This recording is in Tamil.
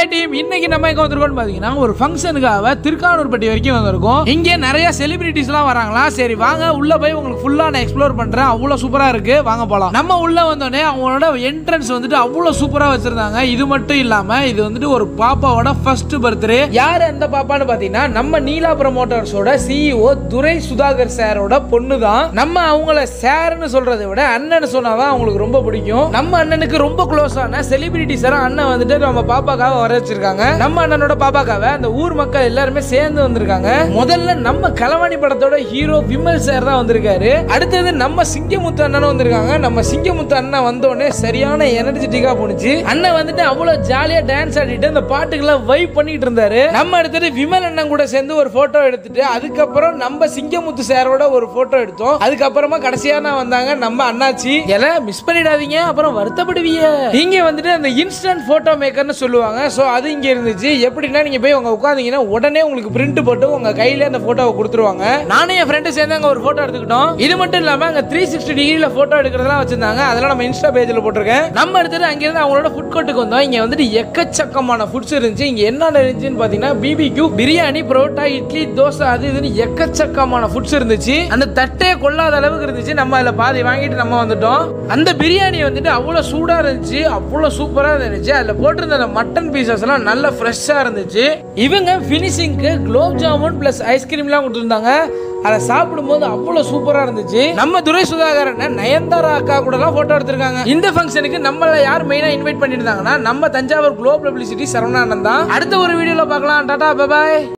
டீம் இன்னைக்கு நம்ம எங்க வந்திருக்கோம்னு பாத்தீங்கன்னா ஒரு ஃபங்க்ஷனுக்காக திருக்கானூர்பட்டி வரைக்கும் வந்திருக்கோம் இங்க நிறைய செலிபிரிட்டிஸ் எல்லாம் வராங்களா சரி வாங்க உள்ள போய் உங்களுக்கு ஃபுல்லா நான் எக்ஸ்ப்ளோர் பண்றேன் அவ்வளவு சூப்பரா இருக்கு வாங்க போலாம் நம்ம உள்ள வந்தோடனே அவங்களோட என்ட்ரன்ஸ் வந்துட்டு அவ்வளவு சூப்பரா வச்சிருந்தாங்க இது மட்டும் இல்லாம இது வந்துட்டு ஒரு பாப்பாவோட ஃபர்ஸ்ட் பர்த்டே யார் அந்த பாப்பான்னு பாத்தீங்கன்னா நம்ம நீலா ப்ரமோட்டர்ஸோட சிஇஓ துரை சுதாகர் சாரோட பொண்ணு தான் நம்ம அவங்கள சார்னு சொல்றதை விட அண்ணன் சொன்னாதான் அவங்களுக்கு ரொம்ப பிடிக்கும் நம்ம அண்ணனுக்கு ரொம்ப க்ளோஸ் ஆன செலிபிரிட்டிஸ் எல்லாம் அண்ணன் வந்துட்டு நம்ம பாப்பாக்காக வர வச்சிருக்காங்க நம்ம அண்ணனோட பாப்பாக்காக அந்த ஊர் மக்கள் எல்லாருமே சேர்ந்து வந்திருக்காங்க முதல்ல நம்ம களவாணி படத்தோட ஹீரோ விமல் சார் தான் வந்திருக்காரு அடுத்தது நம்ம சிங்கமுத்து அண்ணனும் வந்திருக்காங்க நம்ம சிங்கமுத்து அண்ணன் வந்தோடனே சரியான எனர்ஜெட்டிக்கா போனுச்சு அண்ணன் வந்துட்டு அவ்வளவு ஜாலியா டான்ஸ் ஆடிட்டு அந்த பாட்டுக்கெல்லாம் வைப் பண்ணிட்டு இருந்தாரு நம்ம அடுத்தது விமல் அண்ணன் கூட சேர்ந்து ஒரு போட்டோ எடுத்துட்டு அதுக்கப்புறம் நம்ம சிங்கமுத்து சாரோட ஒரு போட்டோ எடுத்தோம் அதுக்கப்புறமா கடைசியா நான் வந்தாங்க நம்ம அண்ணாச்சி எல்லாம் மிஸ் பண்ணிடாதீங்க அப்புறம் வருத்தப்படுவீங்க இங்க வந்துட்டு அந்த இன்ஸ்டன்ட் போட்டோ மேக்கர்னு சொல்லுவாங்க ஸோ அது இங்க இருந்துச்சு எப்படின்னா நீங்க போய் உங்க உட்காந்தீங்கன்னா உடனே உங்களுக்கு பிரிண்ட் போட்டு உங்க கையில அந்த போட்டோவை கொடுத்துருவாங்க நானும் என் ஃப்ரெண்டு சேர்ந்து அங்க ஒரு போட்டோ எடுத்துக்கிட்டோம் இது மட்டும் இல்லாம அங்க த்ரீ சிக்ஸ்டி டிகிரில போட்டோ எடுக்கிறதெல்லாம் வச்சிருந்தாங்க அதெல்லாம் நம்ம இன்ஸ்டா பேஜ்ல போட்டிருக்கேன் நம்ம அடுத்தது அங்கிருந்து அவங்களோட ஃபுட் கோர்ட்டுக்கு வந்தோம் இங்க வந்துட்டு எக்கச்சக்கமான ஃபுட்ஸ் இருந்துச்சு இங்க என்ன இருந்துச்சுன்னு பாத்தீங்கன்னா பிபிக்யூ பிரியாணி புரோட்டா இட்லி தோசை அது இதுன்னு எக்கச்சக்கமான ஃபுட்ஸ் இருந்துச்சு அந்த தட்டே கொள்ளாத அளவுக்கு இருந்துச்சு நம்ம அதில் பாதி வாங்கிட்டு நம்ம வந்துட்டோம் அந்த பிரியாணி வந்துட்டு அவ்வளோ சூடாக இருந்துச்சு அவ்வளோ சூப்பராக இருந்துச்சு அதில் போட்டிருந்த அந்த மட்டன் பீசஸ் எல்லாம் நல்ல ஃப்ரெஷ்ஷாக இருந்துச்சு இவங்க ஃபினிஷிங்க்கு குலோப் ஜாமுன் ப்ளஸ் ஐஸ்கிரீம்லாம் கொடுத்துருந்தாங்க அதை சாப்பிடும்போது அவ்வளோ சூப்பராக இருந்துச்சு நம்ம துரை சுதாகரன் நயன்தாரா அக்கா கூடலாம் ஃபோட்டோ எடுத்திருக்காங்க இந்த ஃபங்க்ஷனுக்கு நம்மள யார் மெயினாக இன்வைட் பண்ணியிருந்தாங்கன்னா நம்ம தஞ்சாவூர் குளோப் பப்ளிசிட்டி சரவணானந்த் தான் அடுத்த ஒரு வீடியோவில் பார்க்கலாம் டாடா பாய்